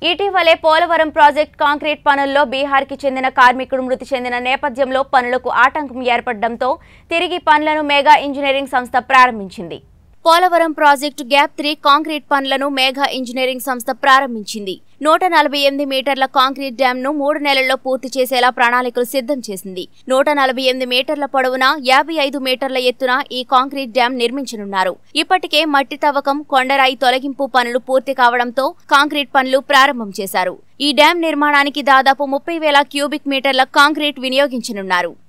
ఇటీవలే Polavaram project concrete పనుల్లో బీహార్కి చెందిన కార్మికుడు మృతి చెందిన నేపథ్యంలో పనులకు ఆటంకం ఏర్పడడంతో తిరిగి పనులను మెగా ఇంజనీరింగ్ సంస్థ ప్రారంభించింది Polavaram project gap three concrete పనులను మేఘా ఇంజనీరింగ్ సంస్థ ప్రారంభించింది నూట నలభై ఎనిమిది మీటర్ల కాంక్రీట్ డ్యామ్ ను మూడు నెలల్లో పూర్తి చేసేలా ప్రణాళికలు సిద్ధం చేసింది నూట నలభై ఎనిమిది మీటర్ల పొడవున యాభై ఐదు మీటర్ల ఎత్తున ఈ కాంక్రీట్ డ్యామ్ నిర్మించనున్నారు ఇప్పటికే మట్టి తవ్వకం కొండరాయి తొలగింపు పనులు పూర్తి కావడంతో కాంక్రీట్ పనులు ప్రారంభం చేశారు ఈ డ్యాం నిర్మాణానికి దాదాపు ముప్పై వేల క్యూబిక్ మీటర్ల కాంక్రీట్ వినియోగించనున్నారు